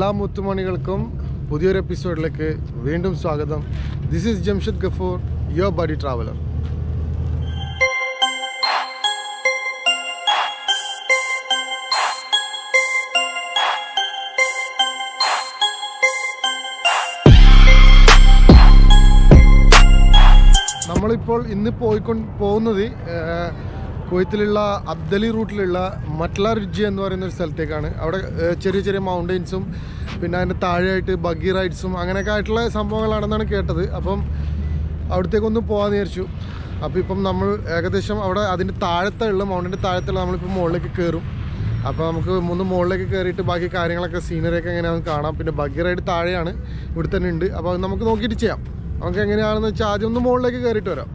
എല്ലാ മുത്തുമണികൾക്കും പുതിയൊരു എപ്പിസോഡിലേക്ക് വീണ്ടും സ്വാഗതം this is Jamshad Gafoor your buddy traveller നമ്മളിപ്പോൾ ഇന്ന് പോയിക്കൊണ്ട് പോകുന്നത് ഏഹ്, കുവൈത്തിലുള്ള അബ്ദലി റൂട്ടിലുള്ള മട്ല റിഡ്ജ് എന്ന് പറയുന്ന ഒരു സ്ഥലത്തേക്കാണ് അവിടെ ഏഹ്, ചെറിയ ചെറിയ മൗണ്ടെയ്ൻസും പിന്നെ അതിൻ്റെ താഴെയായിട്ട് ബഗ്ഗി റൈഡ്സും അങ്ങനെയൊക്കെ ആയിട്ടുള്ള സംഭവങ്ങളാണെന്നാണ് കേട്ടത് അപ്പം അവിടത്തേക്കൊന്ന് പോകാമെന്ന് വിചാരിച്ചു അപ്പോൾ ഇപ്പം നമ്മൾ ഏകദേശം അവിടെ അതിൻ്റെ താഴത്തുള്ള മൗണ്ടിൻ്റെ താഴത്തുള്ള നമ്മളിപ്പോൾ മുകളിലേക്ക് കയറും അപ്പോൾ നമുക്ക് മൂന്ന് മുകളിലേക്ക് കയറിയിട്ട് ബാക്കി കാര്യങ്ങളൊക്കെ സീനറിയൊക്കെ എങ്ങനെയാണെന്ന് കാണാം പിന്നെ ബഗ്ഗി റൈഡ് താഴെയാണ് ഇവിടെ തന്നെ ഉണ്ട് അപ്പോൾ അത് നമുക്ക് നോക്കിയിട്ട് ചെയ്യാം നമുക്ക് എങ്ങനെയാണെന്ന് വെച്ചാൽ ആദ്യം ഒന്ന് മുകളിലേക്ക് കയറിയിട്ട് വരാം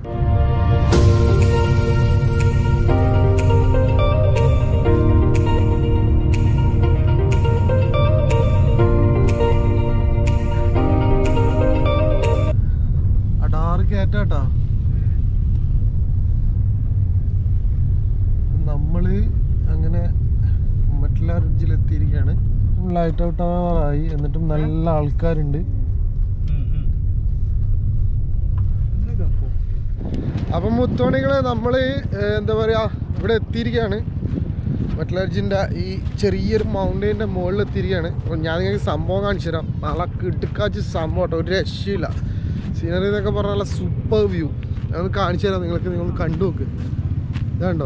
അടാറ് കയറ്റാട്ടാ നമ്മള് അങ്ങനെ മറ്റുള്ള റിഡ്ജിൽ എത്തിയിരിക്കുകയാണ് ലൈറ്റ് ഔട്ട് ആവാറായി എന്നിട്ടും നല്ല ആൾക്കാരുണ്ട് അപ്പം മുത്തോണികളെ നമ്മൾ എന്താ പറയുക ഇവിടെ എത്തിയിരിക്കുകയാണ് മറ്റുള്ളജിൻ്റെ ഈ ചെറിയൊരു മൗണ്ടൈൻ്റെ മുകളിൽ എത്തിയിരിക്കുകയാണ് അപ്പം ഞാൻ നിങ്ങൾക്ക് സംഭവം കാണിച്ചു തരാം നല്ല കിടുക്കാച്ച് സംഭവം കേട്ടോ ഒരു രക്ഷയില്ല സീനറി എന്നൊക്കെ പറഞ്ഞാൽ നല്ല സൂപ്പർ വ്യൂ ഞാനൊന്ന് കാണിച്ചു തരാം നിങ്ങൾക്ക് നിങ്ങൾ കണ്ടു നോക്ക് ഇതാണ്ടോ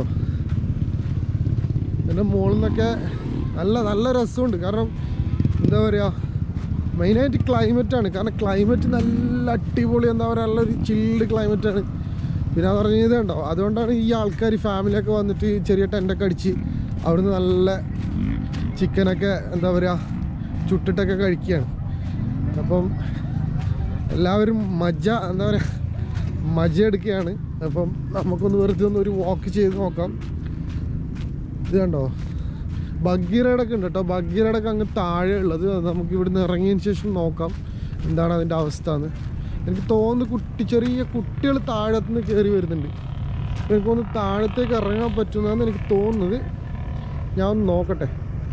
എൻ്റെ മുകളിൽ നിന്നൊക്കെ നല്ല നല്ല രസമുണ്ട് കാരണം എന്താ പറയുക മെയിനായിട്ട് ക്ലൈമറ്റാണ് കാരണം ക്ലൈമറ്റ് നല്ല അടിപൊളി എന്താ പറയുക നല്ലൊരു ചിൽഡ് ക്ലൈമറ്റാണ് പിന്നെ അത് പറഞ്ഞത് കണ്ടോ അതുകൊണ്ടാണ് ഈ ആൾക്കാർ ഫാമിലിയൊക്കെ വന്നിട്ട് ചെറിയ ടെൻ്റൊക്കെ അടിച്ച് അവിടുന്ന് നല്ല ചിക്കനൊക്കെ എന്താ പറയുക ചുട്ടിട്ടൊക്കെ കഴിക്കുകയാണ് അപ്പം എല്ലാവരും മജ എന്താ പറയുക മജ എടുക്കുകയാണ് അപ്പം നമുക്കൊന്ന് വെറുതെ ഒന്ന് ഒരു വാക്ക് ചെയ്ത് നോക്കാം ഇത് കണ്ടോ ബഗ്ഗി റൈഡൊക്കെ ഉണ്ട് കേട്ടോ ബഗ്ഗി റൈഡൊക്കെ അങ്ങ് താഴെ ഉള്ളത് അത് നമുക്ക് ഇവിടുന്ന് ഇറങ്ങിയതിന് ശേഷം നോക്കാം എന്താണ് അതിൻ്റെ അവസ്ഥ എന്ന് എനിക്ക് തോന്നുന്നു കുട്ടി ചെറിയ കുട്ടികൾ താഴത്തു നിന്ന് കയറി വരുന്നുണ്ട് എനിക്ക് തോന്നുന്നു താഴത്തേക്ക് ഇറങ്ങാൻ പറ്റുന്നതെന്ന് എനിക്ക് തോന്നുന്നത് ഞാൻ ഒന്ന് നോക്കട്ടെ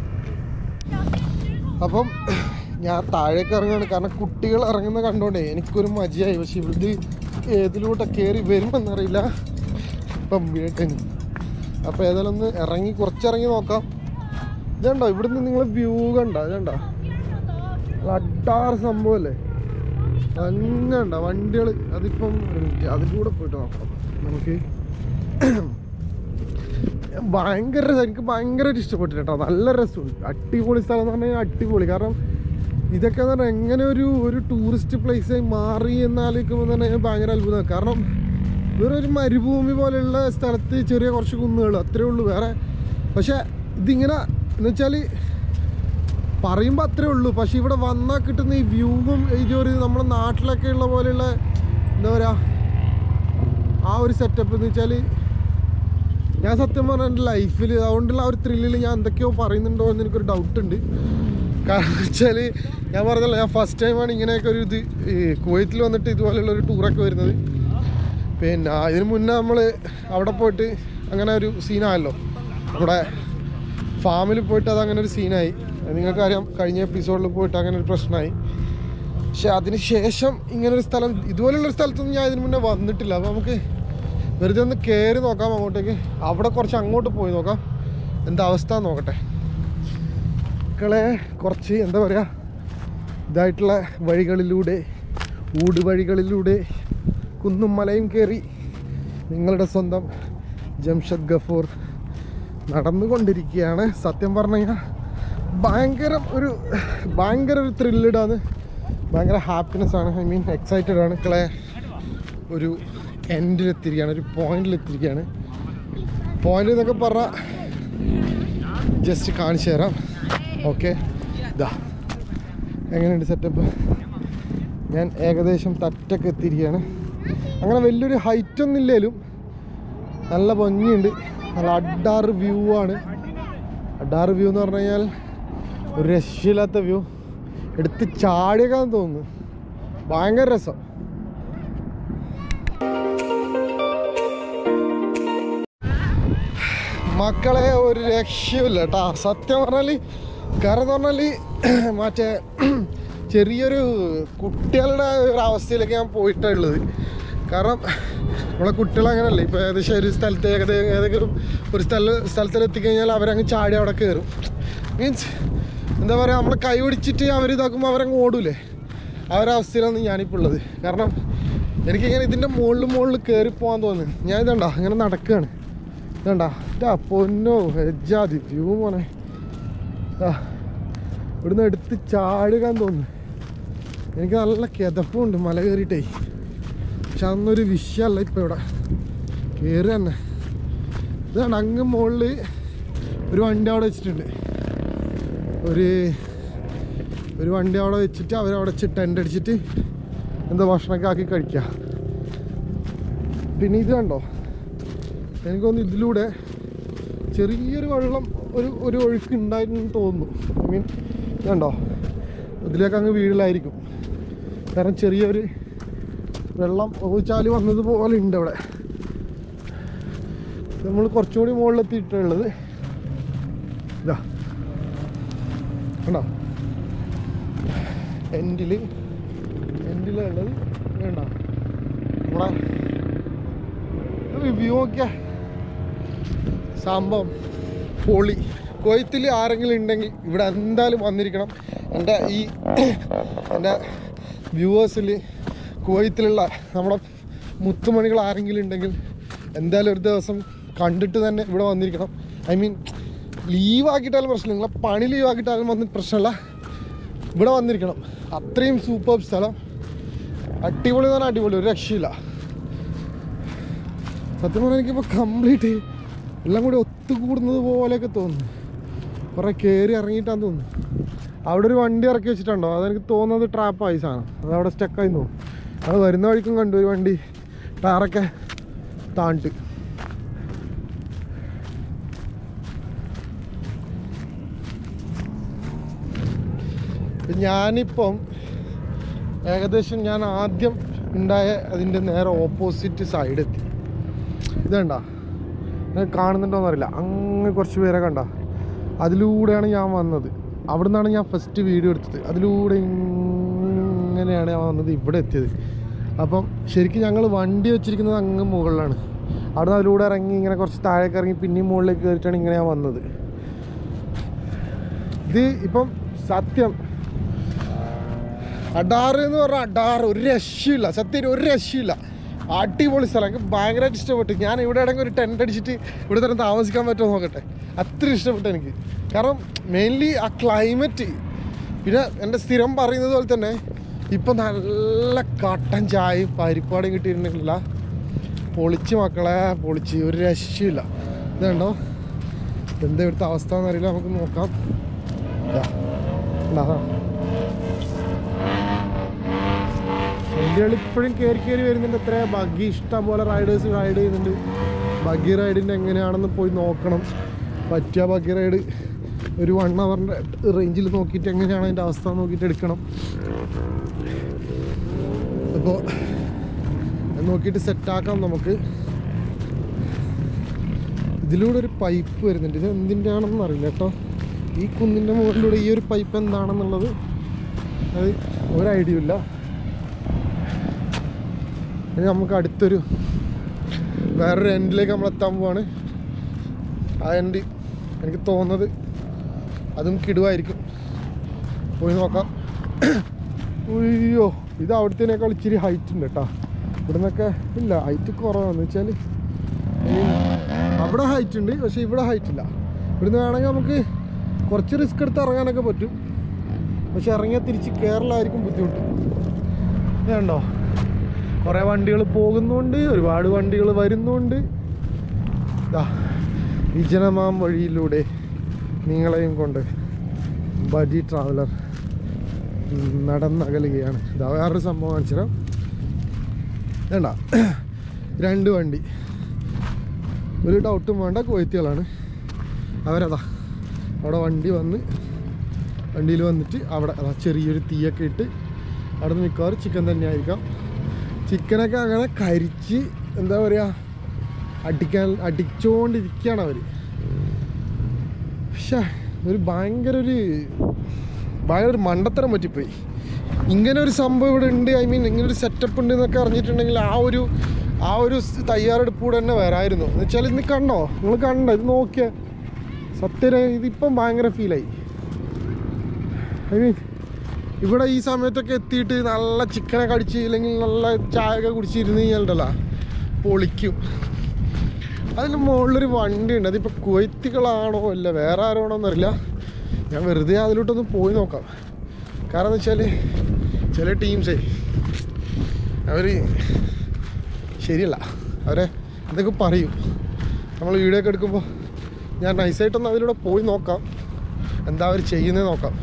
അപ്പം ഞാൻ താഴേക്ക് ഇറങ്ങുകയാണ് കാരണം കുട്ടികൾ ഇറങ്ങുന്ന കണ്ടോണ്ടേ എനിക്കൊരു മജയായി പക്ഷെ ഇവിടുന്ന് ഏതിലൂടെ കയറി വരുമെന്നറിയില്ല ഇപ്പം വീട്ടിന് അപ്പോൾ ഏതായാലും ഒന്ന് ഇറങ്ങി കുറച്ചിറങ്ങി നോക്കാം ഇതുണ്ടോ ഇവിടുന്ന് നിങ്ങൾ വ്യൂ കണ്ട ഇതുണ്ടോ അഡാറ് സംഭവമല്ലേ അങ്ങനെ ഉണ്ടോ വണ്ടികൾ അതിപ്പം ഒരു മിനിറ്റ് അതിലൂടെ പോയിട്ട് നോക്കാം നമുക്ക് ഭയങ്കര രസം എനിക്ക് ഭയങ്കരമായിട്ട് ഇഷ്ടപ്പെട്ടു കേട്ടോ നല്ല രസമുണ്ട് അടിപൊളി സ്ഥലം എന്ന് പറഞ്ഞാൽ അടിപൊളി കാരണം ഇതൊക്കെ എന്ന് പറഞ്ഞാൽ എങ്ങനെ ഒരു ഒരു ടൂറിസ്റ്റ് പ്ലേസായി മാറി എന്നാലോചിക്കുമ്പോൾ തന്നെ ഞാൻ ഭയങ്കര അത്ഭുതമാണ് കാരണം വേറെ ഒരു മരുഭൂമി പോലെയുള്ള സ്ഥലത്ത് ചെറിയ കുറച്ച് കുന്നുകൾ അത്രേ ഉള്ളൂ വേറെ പക്ഷെ ഇതിങ്ങനെ എന്ന് വെച്ചാൽ പറയുമ്പോൾ അത്രേ ഉള്ളൂ പക്ഷെ ഇവിടെ വന്നാൽ കിട്ടുന്ന ഈ വ്യൂവും ഇതൊരു നമ്മുടെ നാട്ടിലൊക്കെ ഉള്ള പോലെയുള്ള എന്താ പറയുക ആ ഒരു സെറ്റപ്പ് എന്ന് വെച്ചാൽ ഞാൻ സത്യം പറഞ്ഞാൽ എൻ്റെ ലൈഫിൽ അതുകൊണ്ടുള്ള ആ ഒരു ത്രില്ലിൽ ഞാൻ എന്തൊക്കെയോ പറയുന്നുണ്ടോ എന്ന് എനിക്കൊരു ഡൗട്ട് ഉണ്ട് കാരണം വെച്ചാൽ ഞാൻ പറഞ്ഞല്ലോ ഞാൻ ഫസ്റ്റ് ടൈമാണ് ഇങ്ങനെയൊക്കെ ഒരു ഇത് ഈ കുവൈത്തിൽ വന്നിട്ട് ഇതുപോലെയുള്ള ഒരു ടൂറൊക്കെ വരുന്നത് പിന്നെ ഇതിന് മുന്നേ നമ്മൾ അവിടെ പോയിട്ട് അങ്ങനെ ഒരു സീനായല്ലോ നമ്മുടെ ഫാമിൽ പോയിട്ട് അത് അങ്ങനെ ഒരു സീനായി അത് നിങ്ങൾക്കറിയാം കഴിഞ്ഞ എപ്പിസോഡിൽ പോയിട്ട് അങ്ങനെ ഒരു പ്രശ്നമായി പക്ഷെ അതിന് ശേഷം ഇങ്ങനെ ഒരു സ്ഥലം ഇതുപോലെയുള്ളൊരു സ്ഥലത്തൊന്നും ഞാൻ ഇതിന് മുന്നേ വന്നിട്ടില്ല അപ്പോൾ നമുക്ക് വെറുതെ ഒന്ന് കയറി നോക്കാം അങ്ങോട്ടേക്ക് അവിടെ കുറച്ച് അങ്ങോട്ട് പോയി നോക്കാം എന്താ അവസ്ഥ എന്ന് നോക്കട്ടെ മക്കളെ കുറച്ച് എന്താ പറയുക ഇതായിട്ടുള്ള വഴികളിലൂടെ ഊട് വഴികളിലൂടെ കുന്നും മലയും കയറി നിങ്ങളുടെ സ്വന്തം ജംഷദ് ഗഫൂർ നടന്നുകൊണ്ടിരിക്കുകയാണ് സത്യം പറഞ്ഞു കഴിഞ്ഞാൽ ഭയങ്കര ഒരു ഭയങ്കര ഒരു ത്രില്ലിഡാണ് ഭയങ്കര ഹാപ്പിനെസ് ആണ് ഐ മീൻ എക്സൈറ്റഡ് ആണ് മക്കളെ ഒരു എൻഡിലെത്തിരിക്കുകയാണ് ഒരു പോയിന്റിലെത്തിരിക്കുകയാണ് പോയിന്റ് എന്നൊക്കെ പറഞ്ഞാൽ ജസ്റ്റ് കാണിച്ചു തരാം ഓക്കെ ഇതാ എങ്ങനെയുണ്ട് സെറ്റപ്പ് ഞാൻ ഏകദേശം തറ്റൊക്കെ എത്തിയിരിക്കുകയാണ് അങ്ങനെ വലിയൊരു ഹൈറ്റ് ഒന്നും ഇല്ലേലും നല്ല ഭംഗിയുണ്ട് നല്ല അഡാറ് വ്യൂ ആണ് അഡാറ് വ്യൂ എന്ന് പറഞ്ഞു കഴിഞ്ഞാൽ ഒരു രക്ഷയില്ലാത്ത വ്യൂ എടുത്ത് ചാടിയേക്കാൻ തോന്നുന്നു ഭയങ്കര രസം മക്കളെ ഒരു രക്ഷയുമില്ല കേട്ടാ സത്യം പറഞ്ഞാൽ കാരണം എന്ന് പറഞ്ഞാൽ മറ്റേ ചെറിയൊരു കുട്ടികളുടെ ഒരു അവസ്ഥയിലേക്ക് ഞാൻ പോയിട്ടുള്ളത് കാരണം നമ്മളെ കുട്ടികൾ അങ്ങനെയല്ല ഇപ്പോൾ ഏകദേശം ഒരു സ്ഥലത്ത് ഏകദേശം ഏതെങ്കിലും ഒരു സ്ഥല സ്ഥലത്തിൽ എത്തിക്കഴിഞ്ഞാൽ അവരങ്ങ് ചാടി അവിടെ കയറും മീൻസ് എന്താ പറയുക നമ്മളെ കൈ പിടിച്ചിട്ട് അവർ ഇതാക്കുമ്പോൾ അവരങ്ങ് ഓടൂലേ ആ ഒരു അവസ്ഥയിലാണ് ഞാനിപ്പോൾ ഉള്ളത് കാരണം എനിക്കിങ്ങനെ ഇതിൻ്റെ മുകളിൽ മുകളിൽ കയറി പോകാൻ തോന്നുന്നു ഞാൻ ഇതണ്ട ഇങ്ങനെ നടക്കുകയാണ് ഇതണ്ട ഇതാ പൊന്നോ ഹെജാതി വ്യൂ മോനെ ആ ഇവിടുന്ന് എടുത്ത് ചാടുകാൻ തോന്നുന്നു എനിക്ക് നല്ല കിതപ്പുണ്ട് മല കയറിയിട്ടേ പക്ഷെ അന്നൊരു വിഷയമല്ല ഇപ്പം ഇവിടെ കയറി തന്നെ ഇതാണ് അങ്ങ് മുകളിൽ ഒരു വണ്ടി അവിടെ വെച്ചിട്ടുണ്ട് ഒരു ഒരു വണ്ടി അവിടെ വെച്ചിട്ട് അവരവിടെ വെച്ച് ടെൻ്റ് അടിച്ചിട്ട് എന്താ ഭക്ഷണമൊക്കെ ആക്കി കഴിക്കുക പിന്നെ ഇത് കണ്ടോ എനിക്ക് തോന്നുന്നു ഇതിലൂടെ ചെറിയൊരു വെള്ളം ഒരു ഒരു ഒഴുക്ക് ഉണ്ടായിരുന്നു തോന്നുന്നു ഐ മീൻ ഇതുണ്ടോ ഇതിലേക്ക് അങ്ങ് വീഴിലായിരിക്കും കാരണം ചെറിയൊരു വെള്ളം ഒഴിച്ചാൽ വന്നതുപോലെ ഉണ്ട് അവിടെ നമ്മൾ കുറച്ചുകൂടി മുകളിലെത്തിയിട്ടുള്ളത് ഇതാ കണ്ടോ എൻഡിൽ എൻഡിലുള്ളത് വേണ്ട നമ്മളെ വ്യൂ നോക്കിയാ സംഭവം പൊളി കൊയ്ത്തിൽ ആരെങ്കിലും ഉണ്ടെങ്കിൽ ഇവിടെ എന്തായാലും വന്നിരിക്കണം എൻ്റെ ഈ എൻ്റെ വ്യൂവേഴ്സിൽ കുവൈത്തിലുള്ള നമ്മുടെ മുത്തുമണികൾ ആരെങ്കിലും ഉണ്ടെങ്കിൽ എന്തായാലും ഒരു ദിവസം കണ്ടിട്ട് തന്നെ ഇവിടെ വന്നിരിക്കണം ഐ മീൻ ലീവ് ആക്കിയിട്ടാലും പ്രശ്നമില്ല നിങ്ങളെ പണി ലീവ് ആക്കിയിട്ടാലും വന്ന് പ്രശ്നമില്ല ഇവിടെ വന്നിരിക്കണം അത്രയും സൂപ്പർ സ്ഥലം അടിപൊളി എന്ന് പറഞ്ഞാൽ അടിപൊളി ഒരു രക്ഷയില്ല സത്യം പറഞ്ഞാൽ എനിക്കിപ്പോൾ കംപ്ലീറ്റ് എല്ലാം കൂടി ഒത്തുകൂടുന്നത് പോലെയൊക്കെ തോന്നുന്നു കുറേ കയറി ഇറങ്ങിയിട്ടാന്ന് തോന്നുന്നു അവിടെ ഒരു വണ്ടി ഇറക്കി വെച്ചിട്ടുണ്ടോ അതെനിക്ക് തോന്നുന്നത് ട്രാപ്പായി സാധനം അത് അവിടെ സ്റ്റക്കായി തോന്നും അത് വരുന്ന വഴിക്കും കണ്ടു ഒരു വണ്ടി ടയറൊക്കെ താണ്ടിട്ട് ഞാനിപ്പം ഏകദേശം ഞാൻ ആദ്യം ഉണ്ടായ അതിൻ്റെ നേരെ ഓപ്പോസിറ്റ് സൈഡ് എത്തി ഇതണ്ട ഞാൻ കാണുന്നുണ്ടോന്ന് അറിയില്ല അങ്ങ് കുറച്ച് പേരെ കണ്ട അതിലൂടെയാണ് ഞാൻ വന്നത് അവിടെ നിന്നാണ് ഞാൻ ഫസ്റ്റ് വീഡിയോ എടുത്തത് അതിലൂടെ ഇങ്ങനെയാണ് ഞാൻ വന്നത് ഇവിടെ എത്തിയത് അപ്പം ശരിക്കും ഞങ്ങൾ വണ്ടി വെച്ചിരിക്കുന്നത് അങ്ങ് മുകളിലാണ് അവിടെ നിന്ന് അതിലൂടെ ഇറങ്ങി ഇങ്ങനെ കുറച്ച് താഴേക്ക് ഇറങ്ങി പിന്നെയും മുകളിലേക്ക് കയറിയിട്ടാണ് ഇങ്ങനെ ഞാൻ വന്നത് ഇത് ഇപ്പം സത്യം അഡാർ എന്ന് പറഞ്ഞാൽ അഡാർ ഒരു രക്ഷയില്ല സത്യം ഒരു രക്ഷയില്ല അടിപൊളി സ്ഥലം എനിക്ക് ഭയങ്കരമായിട്ട് ഇഷ്ടപ്പെട്ടു ഞാൻ ഇവിടെ ഇടയ്ക്ക് ഒരു ടെൻ്റ് അടിച്ചിട്ട് ഇവിടെ തന്നെ താമസിക്കാൻ പറ്റുമോ നോക്കട്ടെ അത്ര ഇഷ്ടപ്പെട്ടു എനിക്ക് കാരണം മെയിൻലി ആ ക്ലൈമറ്റ് പിന്നെ എൻ്റെ സ്ഥിരം പറയുന്നത് പോലെ തന്നെ ഇപ്പം നല്ല കട്ടൻ ചായയും പരിപ്പാടും കിട്ടിയിട്ടുണ്ടെങ്കില്ല പൊളിച്ച് മക്കളെ പൊളിച്ച് ഒരു രക്ഷയില്ല ഇതുണ്ടോ എന്താ ഇവിടുത്തെ അവസ്ഥ എന്നറിയില്ല നമുക്ക് നോക്കാം ഇതാ. ഇതാ. വണ്ടികൾ ഇപ്പോഴും കയറി കയറി വരുന്നുണ്ട് എത്ര ബഗ്ഗി ഇഷ്ടം പോലെ റൈഡേഴ്സ് റൈഡ് ചെയ്യുന്നുണ്ട് ബഗ്ഗി റൈഡിൻ്റെ എങ്ങനെയാണെന്ന് പോയി നോക്കണം പറ്റിയ ബഗ്ഗി റൈഡ് ഒരു വൺ അവറിൻ്റെ റേഞ്ചിൽ നോക്കിയിട്ട് എങ്ങനെയാണ് അതിൻ്റെ അവസ്ഥ നോക്കിയിട്ട് എടുക്കണം അപ്പോൾ നോക്കിയിട്ട് സെറ്റാക്കാം നമുക്ക് ഇതിലൂടെ ഒരു പൈപ്പ് വരുന്നുണ്ട് ഇത് എന്തിൻ്റെ ആണെന്ന് അറിയില്ല കേട്ടോ ഈ കുന്നിൻ്റെ മുകളിലൂടെ ഈ ഒരു പൈപ്പ് എന്താണെന്നുള്ളത് അത് ഒരു ഐഡിയ ഇല്ല ഇനി നമുക്ക് അടുത്തൊരു വേറൊരു എൻഡിലേക്ക് നമ്മൾ എത്താൻ പോവാണ് ആ എൻഡ് എനിക്ക് തോന്നുന്നത് അതും കിടുവായിരിക്കും പോയി നോക്കാം ഉയ്യോ ഇത് അവിടുത്തേനേക്കാൾ ഇച്ചിരി ഹൈറ്റ് ഉണ്ട് കേട്ടോ ഇവിടെ നിന്നൊക്കെ ഇല്ല ഹൈറ്റ് കുറവാന്ന് വെച്ചാൽ അവിടെ ഹൈറ്റ് ഉണ്ട് പക്ഷെ ഇവിടെ ഹൈറ്റ് ഇല്ല ഇവിടുന്ന് വേണമെങ്കിൽ നമുക്ക് കുറച്ച് റിസ്ക് എടുത്ത് ഇറങ്ങാനൊക്കെ പറ്റും പക്ഷെ ഇറങ്ങിയാൽ തിരിച്ച് കേരളമായിരിക്കും ബുദ്ധിമുട്ട് ഇത് കണ്ടോ കുറേ വണ്ടികൾ പോകുന്നുണ്ട് ഒരുപാട് വണ്ടികൾ വരുന്നുണ്ട് ദാ വിജനമാം വഴിയിലൂടെ നിങ്ങളെയും കൊണ്ട് ബഡി ട്രാവലർ നടന്നകലുകയാണ് ഇതാ വേറൊരു സംഭവം കാണിച്ചുതരാം വേണ്ട രണ്ട് വണ്ടി ഒരു ഡൗട്ടും വേണ്ട കോയത്തികളാണ് അവരതാ അവിടെ വണ്ടി വന്ന് വണ്ടിയിൽ വന്നിട്ട് അവിടെ അതാ ചെറിയൊരു തീയൊക്കെ ഇട്ട് അവിടെ നിന്ന് മിക്കവാറും ചിക്കൻ തന്നെയായിരിക്കാം ചിക്കനൊക്കെ അങ്ങനെ കരിച്ച് എന്താ പറയുക അടിക്കാൻ അടിച്ചുകൊണ്ടിരിക്കുകയാണ് അവർ പക്ഷേ ഒരു ഭയങ്കര ഒരു ഭയങ്കര ഒരു മണ്ടത്തരം പറ്റിപ്പോയി ഇങ്ങനെ ഒരു സംഭവം ഇവിടെ ഉണ്ട് ഐ മീൻ ഇങ്ങനെ ഒരു സെറ്റപ്പ് ഉണ്ട് എന്നൊക്കെ അറിഞ്ഞിട്ടുണ്ടെങ്കിൽ ആ ഒരു ആ ഒരു സ് തയ്യാറെടുപ്പ് കൂടെ തന്നെ വരായിരുന്നു എന്ന് വെച്ചാൽ ഇന്ന് കണ്ടോ നിങ്ങൾ കണ്ടോ ഇത് നോക്കിയ സത്യം ഇതിപ്പം ഭയങ്കര ഫീലായി ഐ മീൻ ഇവിടെ ഈ സമയത്തൊക്കെ എത്തിയിട്ട് നല്ല ചിക്കനൊക്കെ അടിച്ച് ഇല്ലെങ്കിൽ നല്ല ചായ ഒക്കെ കുടിച്ചിരുന്ന് കഴിഞ്ഞാലുണ്ടല്ലോ പൊളിക്കും അതിന് മുകളിലൊരു വണ്ടി ഉണ്ട് അതിപ്പോൾ കുവൈത്തുകളാണോ അല്ല വേറെ ആരോണോ എന്നറിയില്ല ഞാൻ വെറുതെ അതിലോട്ടൊന്ന് പോയി നോക്കാം കാരണം എന്ന് വെച്ചാൽ ചില ടീംസേ അവർ ശരിയല്ല അവരെ എന്തൊക്കെ പറയും നമ്മൾ വീഡിയോ ഒക്കെ എടുക്കുമ്പോൾ ഞാൻ നൈസായിട്ടൊന്ന് അതിലൂടെ പോയി നോക്കാം എന്താ അവർ ചെയ്യുന്നത് നോക്കാം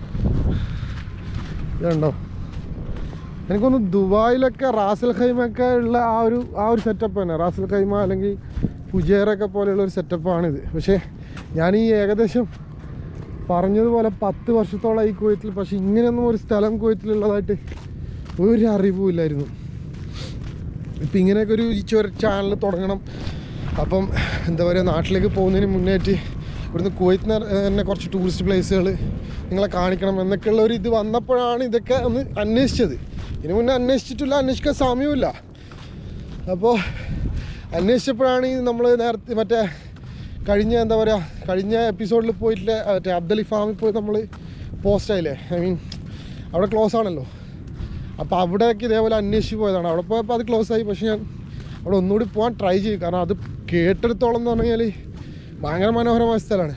ഇതുണ്ടോ എനിക്കൊന്ന് ദുബായിലൊക്കെ റാസൽ ഖൈമൊക്കെ ഉള്ള ആ ഒരു ആ ഒരു സെറ്റപ്പ് തന്നെ റാസൽ ഖൈമ അല്ലെങ്കിൽ ഫുജേറൊക്കെ പോലെയുള്ള ഒരു സെറ്റപ്പാണിത് പക്ഷേ ഞാൻ ഈ ഏകദേശം പറഞ്ഞതുപോലെ പത്ത് വർഷത്തോളം ഈ കുവൈത്തിൽ പക്ഷെ ഇങ്ങനെയൊന്നും ഒരു സ്ഥലം കുവൈത്തിലുള്ളതായിട്ട് ഒരു അറിവുമില്ലായിരുന്നു ഇപ്പം ഇങ്ങനെയൊക്കെ ഒരു ഒരു ചാനൽ തുടങ്ങണം അപ്പം എന്താ പറയുക നാട്ടിലേക്ക് പോകുന്നതിന് മുന്നേറ്റ് ഇവിടുന്ന് കുവൈത്തിന് തന്നെ കുറച്ച് ടൂറിസ്റ്റ് പ്ലേസുകൾ നിങ്ങളെ കാണിക്കണം എന്നൊക്കെയുള്ള ഒരു ഇത് വന്നപ്പോഴാണ് ഇതൊക്കെ ഒന്ന് അന്വേഷിച്ചത് ഇതിന് മുന്നേ അന്വേഷിച്ചിട്ടില്ല അന്വേഷിക്കാൻ സമയമില്ല അപ്പോൾ അന്വേഷിച്ചപ്പോഴാണ് ഈ നമ്മൾ നേരത്തെ മറ്റേ കഴിഞ്ഞ എന്താ പറയുക കഴിഞ്ഞ എപ്പിസോഡിൽ പോയിട്ടില്ല മറ്റേ അബ്ദലി ഫാമിൽ പോയി നമ്മൾ പോസ്റ്റ് ആയില്ലേ ഐ മീൻ അവിടെ ക്ലോസ് ആണല്ലോ അപ്പോൾ അവിടെയൊക്കെ ഇതേപോലെ അന്വേഷിച്ച് പോയതാണ് അവിടെ പോയപ്പോൾ അത് ക്ലോസ് ആയി പക്ഷെ ഞാൻ അവിടെ ഒന്നുകൂടി പോകാൻ ട്രൈ ചെയ്യും കാരണം അത് കേട്ടെടുത്തോളം എന്ന് പറഞ്ഞു കഴിഞ്ഞാൽ ഭയങ്കര മനോഹരമായ സ്ഥലമാണ്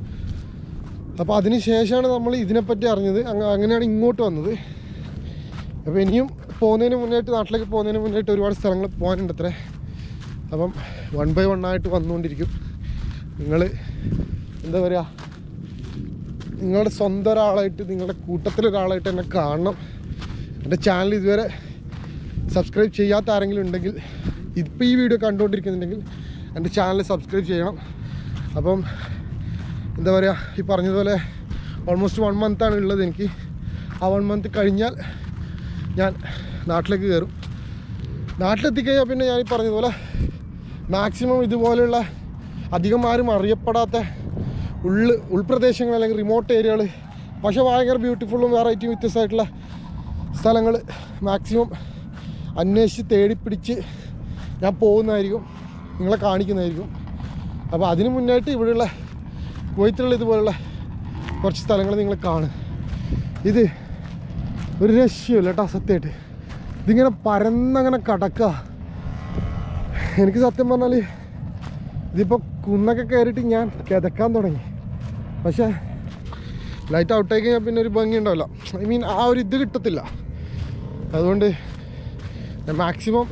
അപ്പോൾ അതിന് ശേഷമാണ് നമ്മൾ ഇതിനെപ്പറ്റി അറിഞ്ഞത് അങ്ങ- അങ്ങനെയാണ് ഇങ്ങോട്ട് വന്നത് അപ്പോൾ ഇനിയും പോകുന്നതിന് മുന്നായിട്ട് നാട്ടിലേക്ക് പോകുന്നതിന് മുന്നായിട്ട് ഒരുപാട് സ്ഥലങ്ങൾ പോകാനുണ്ട് അത്രേ അപ്പം വൺ ബൈ വൺ ആയിട്ട് വന്നുകൊണ്ടിരിക്കും നിങ്ങൾ എന്താ പറയുക നിങ്ങളുടെ സ്വന്തം ഒരാളായിട്ട് നിങ്ങളുടെ കൂട്ടത്തിലൊരാളായിട്ട് എന്നെ കാണണം എൻ്റെ ചാനൽ ഇതുവരെ സബ്സ്ക്രൈബ് ചെയ്യാത്ത ആരെങ്കിലും ഉണ്ടെങ്കിൽ ഇപ്പോൾ ഈ വീഡിയോ കണ്ടുകൊണ്ടിരിക്കുന്നുണ്ടെങ്കിൽ എൻ്റെ ചാനൽ സബ്സ്ക്രൈബ് ചെയ്യണം അപ്പം എന്താ പറയുക ഈ പറഞ്ഞതുപോലെ ഓൾമോസ്റ്റ് വൺ മന്താണ് ഉള്ളത് എനിക്ക് ആ വൺ മന്ത് കഴിഞ്ഞാൽ ഞാൻ നാട്ടിലേക്ക് കയറും നാട്ടിലെത്തിക്കഴിഞ്ഞാൽ പിന്നെ ഞാൻ ഈ പറഞ്ഞതുപോലെ മാക്സിമം ഇതുപോലെയുള്ള അധികം ആരും അറിയപ്പെടാത്ത ഉള്ള് ഉൾപ്രദേശങ്ങൾ അല്ലെങ്കിൽ റിമോട്ട് ഏരിയകൾ പക്ഷേ ഭയങ്കര ബ്യൂട്ടിഫുള്ളും വെറൈറ്റിയും വ്യത്യസ്തമായിട്ടുള്ള സ്ഥലങ്ങൾ മാക്സിമം അന്വേഷിച്ച് തേടിപ്പിടിച്ച് ഞാൻ പോകുന്നതായിരിക്കും നിങ്ങളെ കാണിക്കുന്നതായിരിക്കും അപ്പോൾ അതിന് മുന്നായിട്ട് ഇവിടെയുള്ള കുവൈത്തിലുള്ള ഇതുപോലുള്ള കുറച്ച് സ്ഥലങ്ങൾ നിങ്ങൾ കാണും ഇത് ഒരു രക്ഷയില്ല കേട്ടോ സത്യമായിട്ട് ഇതിങ്ങനെ പരന്നങ്ങനെ കടക്കുക എനിക്ക് സത്യം പറഞ്ഞാൽ ഇതിപ്പോൾ കുന്നൊക്കെ കയറിയിട്ട് ഞാൻ കിതക്കാൻ തുടങ്ങി പക്ഷേ ലൈറ്റ് ഔട്ടായി കഴിഞ്ഞാൽ പിന്നെ ഒരു ഭംഗി ഉണ്ടാവില്ല ഐ മീൻ ആ ഒരു ഇത് കിട്ടത്തില്ല അതുകൊണ്ട് ഞാൻ മാക്സിമം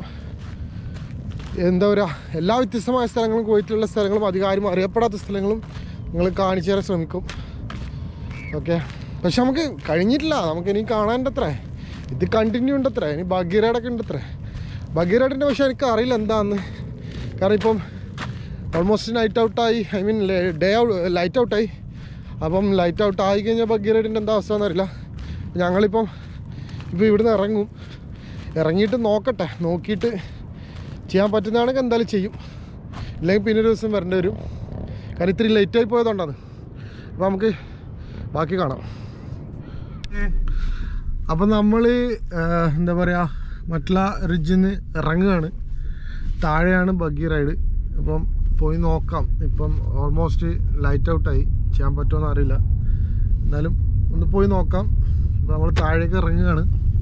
എന്താ പറയുക എല്ലാ വ്യത്യസ്തമായ സ്ഥലങ്ങളും കുവൈറ്റിലുള്ള സ്ഥലങ്ങളും അധികം ആരും അറിയപ്പെടാത്ത സ്ഥലങ്ങളും നിങ്ങൾ കാണിച്ചു തരാൻ ശ്രമിക്കും ഓക്കെ പക്ഷെ നമുക്ക് കഴിഞ്ഞിട്ടില്ല നമുക്ക് ഇനി കാണാനുണ്ട് അത്രേ ഇത് കണ്ടിന്യൂ ഉണ്ട് അത്രേ ഇനി ബഗീറേഡൊക്കെ ഉണ്ട് അത്രേ ബഗീറേഡിൻ്റെ പക്ഷേ എനിക്ക് അറിയില്ല എന്താന്ന് കാരണം ഇപ്പം ഓൾമോസ്റ്റ് നൈറ്റ് ഔട്ടായി I mean day out light ഔട്ടായി അപ്പം ലൈറ്റ് ഔട്ട് ആയി കഴിഞ്ഞാൽ ബഗീറേഡിൻ്റെ എന്താ അവസ്ഥ എന്നറിയില്ല ഞങ്ങളിപ്പം ഇപ്പോൾ ഇവിടുന്ന് ഇറങ്ങും ഇറങ്ങിയിട്ട് നോക്കട്ടെ നോക്കിയിട്ട് ചെയ്യാൻ പറ്റുന്നതാണെങ്കിൽ എന്തായാലും ചെയ്യും ഇല്ലെങ്കിൽ പിന്നെ ഒരു ദിവസം വരേണ്ടി വരും കാരണം ഇത്തിരി ലേറ്റായി പോയതുകൊണ്ടാണ് അപ്പോൾ നമുക്ക് ബാക്കി കാണാം അപ്പം നമ്മൾ എന്താ പറയുക മറ്റുള്ള റിഡ്ജിൽ നിന്ന് ഇറങ്ങുകയാണ് താഴെയാണ് ബഗ്ഗി റൈഡ് അപ്പം പോയി നോക്കാം ഇപ്പം ഓൾമോസ്റ്റ് ലൈറ്റ് ഔട്ടായി ചെയ്യാൻ പറ്റുമോ അറിയില്ല എന്നാലും ഒന്ന് പോയി നോക്കാം അപ്പം നമ്മൾ താഴേക്ക് ഇറങ്ങുകയാണ്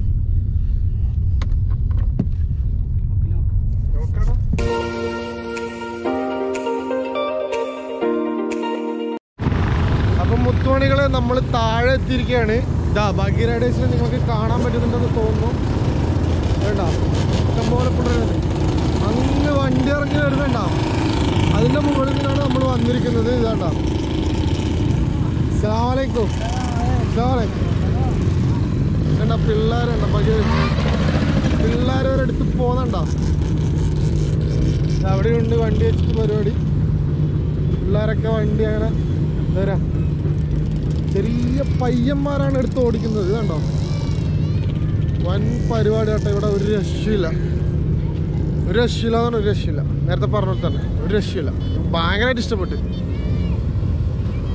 അപ്പം മുത്തുമണികളെ നമ്മൾ താഴെ എത്തിയിരിക്കുകയാണ് ഇതാ ഭാഗ്യ റൈഡേഴ്സിൽ നിങ്ങൾക്ക് കാണാൻ പറ്റുന്നുണ്ടെന്ന് തോന്നുന്നു വേണ്ട ഇഷ്ടംപോലെ പിള്ളേരുണ്ട് അങ്ങ് വണ്ടി ഇറങ്ങി വരുന്നുണ്ട അതിൻ്റെ മുകളിൽ നിന്നാണ് നമ്മൾ വന്നിരിക്കുന്നത് ഇതാണ്ട സ്ലാമലൈക്കും സ്ലാമലൈക്കും വേണ്ട പിള്ളേരുണ്ട ഭാഗ്യ പിള്ളേർ ഒരിടത്ത് പോകുന്നുണ്ടോ അവിടെയുണ്ട് വണ്ടി വെച്ചിട്ട് പരിപാടി പിള്ളേരൊക്കെ വണ്ടി അങ്ങനെ എന്താ പറയാ ചെറിയ പയ്യന്മാരാണ് എടുത്ത് ഓടിക്കുന്നത് ഇത് കണ്ടോ വൻ പരിപാടി കേട്ടോ ഇവിടെ ഒരു രക്ഷയില്ല ഒരു രക്ഷയില്ല എന്ന് പറഞ്ഞാൽ ഒരു രക്ഷയില്ല നേരത്തെ പറഞ്ഞ പോലെ തന്നെ ഒരു രക്ഷയില്ല ഭയങ്കരമായിട്ട് ഇഷ്ടപ്പെട്ട്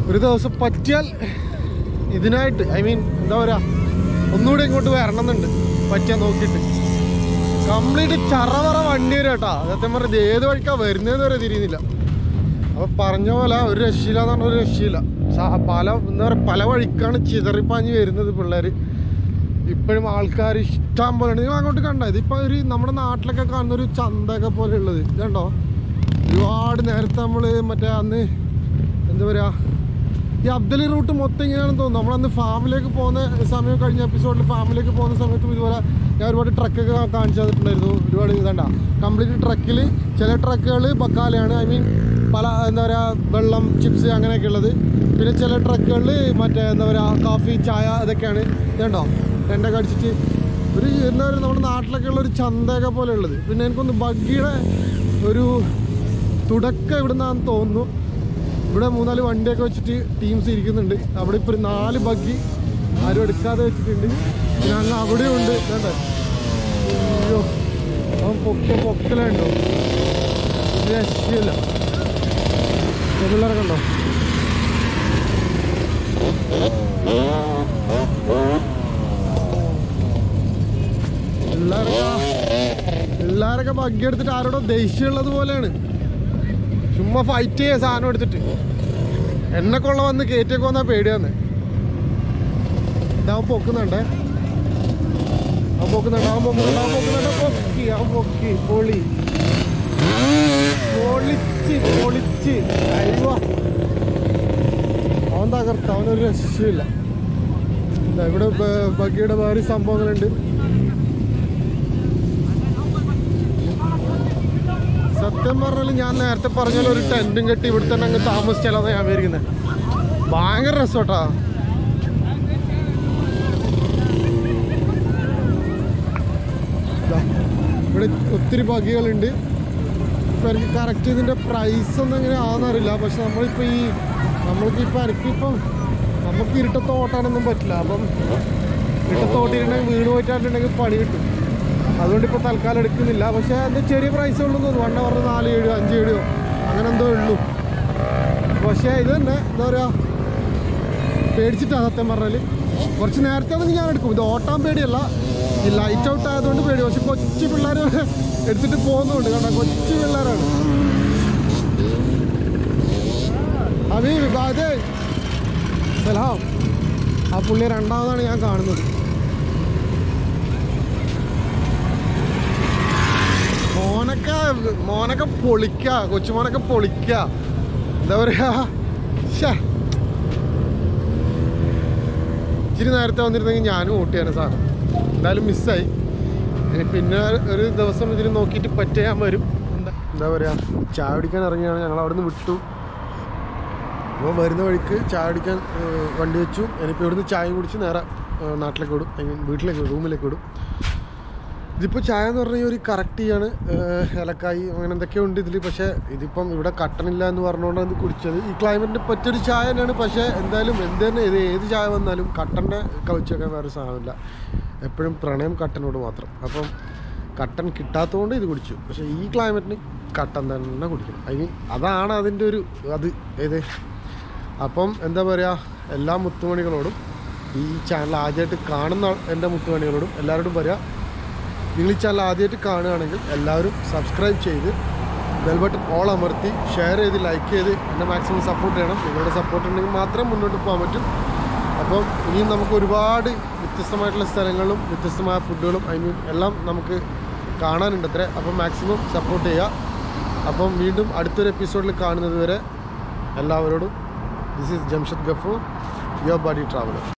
ഒരു ദിവസം പറ്റിയാൽ ഇതിനായിട്ട് ഐ മീൻ എന്താ പറയുക ഒന്നുകൂടി ഇങ്ങോട്ട് വരണം എന്നുണ്ട് പറ്റിയാൽ നോക്കിയിട്ട് കംപ്ലീറ്റ് ചറവറ വണ്ടി വരും കേട്ടോ സത്യം പറഞ്ഞത് ഏത് വഴിക്കാ വരുന്നതെന്ന് വരെ തിരിയുന്നില്ല അപ്പൊ പറഞ്ഞ പോലെ ഒരു രക്ഷയില്ല എന്ന് പറഞ്ഞ ഒരു രക്ഷയില്ല സ- പല എന്താ പറയുക പല വഴിക്കാണ് ചിതറിപ്പാഞ്ഞ് വരുന്നത് പിള്ളേര് ഇപ്പോഴും ആൾക്കാർ ഇഷ്ടം പോലെ ഉണ്ട് നിങ്ങൾ അങ്ങോട്ട് കണ്ട ഇതിപ്പോ ഒരു നമ്മുടെ നാട്ടിലൊക്കെ കാണുന്ന ഒരു ചന്തയൊക്കെ പോലെ ഉള്ളത് ഇതുണ്ടോ ഒരുപാട് നേരത്തെ നമ്മള് മറ്റേ അന്ന് എന്താ പറയാ ഈ അബ്ദലി റൂട്ട് മൊത്തം ഇങ്ങനെയാണെന്ന് തോന്നുന്നു നമ്മളന്ന് ഫാമിലേക്ക് പോകുന്ന സമയം കഴിഞ്ഞ എപ്പിസോഡിൽ ഫാമിലേക്ക് പോകുന്ന സമയത്തും ഇതുപോലെ ഞാൻ ഒരുപാട് ട്രക്കൊക്കെ കാണിച്ചു തന്നിട്ടുണ്ടായിരുന്നു ഒരുപാട് ഇതണ്ട കംപ്ലീറ്റ് ട്രക്കിൽ ചില ട്രക്കുകൾ ബക്കാലയാണ് ഐ മീൻ പല എന്താ പറയുക വെള്ളം ചിപ്സ് അങ്ങനെയൊക്കെ ഉള്ളത് പിന്നെ ചില ട്രക്കുകളിൽ മറ്റേ എന്താ പറയുക കാഫി ചായ ഇതൊക്കെയാണ് ഇതുണ്ടോ ടെൻ്റൊക്കെ അടിച്ചിട്ട് ഒരു എന്താ പറയുക നമ്മുടെ നാട്ടിലൊക്കെ ഉള്ള ഒരു ചന്തയൊക്കെ പോലെ ഉള്ളത് പിന്നെ എനിക്കൊന്ന് ബഗ്ഗിയുടെ ഒരു തുടക്കം ഇവിടുന്നാന്ന് തോന്നുന്നു ഇവിടെ മൂന്നാല് വണ്ടിയൊക്കെ വെച്ചിട്ട് ടീംസ് ഇരിക്കുന്നുണ്ട് അവിടെ ഇപ്പോൾ ഒരു നാല് ബഗ്ഗി ആരും എടുക്കാതെ വെച്ചിട്ടുണ്ട് പിന്നെ അങ്ങ് അവിടെ ഉണ്ട് വേണ്ടേ അയ്യോ അവൻ പൊക്ക പൊക്കലുണ്ടോ രക്ഷയില്ല പിള്ളേരൊക്കെ ഉണ്ടോ പിള്ളേരൊക്കെ പിള്ളേരൊക്കെ ബഗ്ഗി എടുത്തിട്ട് ആരോടോ ദേഷ്യമുള്ളത് പോലെയാണ് ചുമ്മാ ഫൈറ്റ് ചെയ്യാ സാധനം എടുത്തിട്ട് എന്നെ കൊള്ള വന്ന് കയറ്റിയൊക്കെ വന്നാ പേടിയാന്ന് ഇതാവൻ പൊക്കുന്നുണ്ടേ അവൻ പൊക്കുന്നുണ്ട് അവൻ പൊക്കുന്നുണ്ട് അവൻ പൊക്കുന്നുണ്ട് പൊക്കി അവൻ പൊക്കി പൊളി പൊളിച്ച് പൊളിച്ച് അയ്യോ അവൻ തകർത്ത് അവനൊരു രക്ഷയില്ല ദാ ഇവിടെ ബ- ബഗ്ഗിയുടെ വേറെ സംഭവങ്ങളുണ്ട് സത്യം പറഞ്ഞാൽ ഞാൻ നേരത്തെ പറഞ്ഞ പോലെ ഒരു ടെന്റും കെട്ടി ഇവിടെ തന്നെ അങ്ങ് താമസിച്ചാലാണ് ഞാൻ വിചാരിക്കുന്നത് ഭയങ്കര രസോട്ടാ ദാ, ഇവിടെ ഒത്തിരി ബഗികളുണ്ട് ഇപ്പം എനിക്ക് കറക്റ്റ് ഇതിൻ്റെ പ്രൈസ് ഒന്നും എങ്ങനെ ആണെന്നറിയില്ല പക്ഷെ നമ്മളിപ്പോൾ ഈ നമ്മൾക്ക് ഇപ്പം എനിക്കിപ്പം നമുക്ക് ഇരുട്ടത്ത് ഓട്ടാനൊന്നും പറ്റില്ല അപ്പം ഇരുട്ടത്ത് ഓട്ടിയിട്ടുണ്ടെങ്കിൽ വീട് പോയിട്ടുണ്ടെങ്കിൽ പണി കിട്ടും അതുകൊണ്ട് ഇപ്പോൾ തൽക്കാലം എടുക്കുന്നില്ല പക്ഷേ അതിൻ്റെ ചെറിയ പ്രൈസ് ഉള്ളൂ തോന്നുന്നു വണ്ണ പറഞ്ഞ നാല് ഏഴോ അഞ്ച് ഏഴോ അങ്ങനെ എന്തോ ഉള്ളൂ പക്ഷേ ഇത് തന്നെ എന്താ പറയുക പേടിച്ചിട്ടാണ് സത്യം പറഞ്ഞാൽ കുറച്ച് നേരത്തെ ആണെങ്കിൽ ഞാൻ എടുക്കും ഇത് ഓട്ടാൻ പേടിയല്ല ഈ ലൈറ്റ് ഔട്ട് ആയതുകൊണ്ട് പേടി പക്ഷെ കൊച്ചു പിള്ളേർ എടുത്തിട്ട് പോകുന്നുണ്ട് കണ്ടോ കൊച്ചു പിള്ളേരാണ് ഹബീബ് ബാദേ സലാം ആ പുള്ളി രണ്ടാമതാണ് ഞാൻ കാണുന്നത് മോനൊക്കെ മോനൊക്കെ പൊളിക്ക കൊച്ചുമോനൊക്കെ പൊളിക്ക എന്താ പറയാ ശ്ശേ. ഇച്ചിരി നേരത്തെ വന്നിരുന്നെങ്കിൽ ഞാനും ഓട്ടിയാണ് സാധനം എന്തായാലും മിസ്സായി ഇനി പിന്നെ ഒരു ദിവസം ഇതിന് നോക്കിയിട്ട് പറ്റിയാൻ വരും എന്താ എന്താ പറയാ ചായ കുടിക്കാൻ ഇറങ്ങിയാണ് ഞങ്ങൾ അവിടെ നിന്ന് വിട്ടു അപ്പോൾ വരുന്ന വഴിക്ക് ചായ കുടിക്കാൻ ഏഹ്, വണ്ടി വെച്ചു ഇനിയിപ്പോൾ ഇവിടുന്ന് ചായയും കുടിച്ച് നേരെ ഏഹ്, നാട്ടിലേക്ക് വിടും ഐ മീൻ വീട്ടിലേക്ക് വിടും, റൂമിലേക്ക് വിടും ഇതിപ്പോൾ ചായ എന്ന് പറഞ്ഞാൽ ഒരു കറക്റ്റ് ചെയ്യാണ് ഏലക്കായി അങ്ങനെ എന്തൊക്കെയോ ഉണ്ട് ഇതിൽ പക്ഷേ ഇതിപ്പം ഇവിടെ കട്ടണില്ല എന്ന് പറഞ്ഞുകൊണ്ടാണ് ഇത് കുടിച്ചത് ഈ ക്ലൈമറ്റിന് പറ്റിയൊരു ചായ തന്നെയാണ് പക്ഷേ എന്തായാലും എന്ത് തന്നെ ഇത് ഏത് ചായ വന്നാലും കട്ടൻ്റെ കവിച്ചൊക്കെ വേറെ സാധനമില്ല എപ്പോഴും പ്രണയം കട്ടനോട് മാത്രം അപ്പം കട്ടൻ കിട്ടാത്തതുകൊണ്ട് ഇത് കുടിച്ചു പക്ഷേ ഈ ക്ലൈമറ്റിന് കട്ടൻ തന്നെ കുടിക്കണം ഐ മീൻ അതാണ് അതിൻ്റെ ഒരു അത് ഏത് അപ്പം എന്താ പറയുക എല്ലാ മുത്തുമണികളോടും ഈ ചാനൽ ആദ്യമായിട്ട് കാണുന്ന എൻ്റെ മുത്തുമണികളോടും എല്ലാവരോടും പറയാം നിങ്ങൾ ഈ ചാനൽ ആദ്യമായിട്ട് കാണുകയാണെങ്കിൽ എല്ലാവരും സബ്സ്ക്രൈബ് ചെയ്ത് ബെൽ ബട്ടൺ ഓൾ അമർത്തി ഷെയർ ചെയ്ത് ലൈക്ക് ചെയ്ത് എന്നെ മാക്സിമം സപ്പോർട്ട് ചെയ്യണം നിങ്ങളുടെ സപ്പോർട്ട് ഉണ്ടെങ്കിൽ മാത്രമേ മുന്നോട്ട് പോകാൻ പറ്റും അപ്പം ഇനിയും നമുക്ക് ഒരുപാട് വ്യത്യസ്തമായിട്ടുള്ള സ്ഥലങ്ങളും വ്യത്യസ്തമായ ഫുഡുകളും ഐ മീൻ എല്ലാം നമുക്ക് കാണാനുണ്ട് അത്രേ അപ്പം മാക്സിമം സപ്പോർട്ട് ചെയ്യുക അപ്പം വീണ്ടും അടുത്തൊരു എപ്പിസോഡിൽ കാണുന്നത് വരെ എല്ലാവരോടും this is Jamshad Gafoor your buddy traveller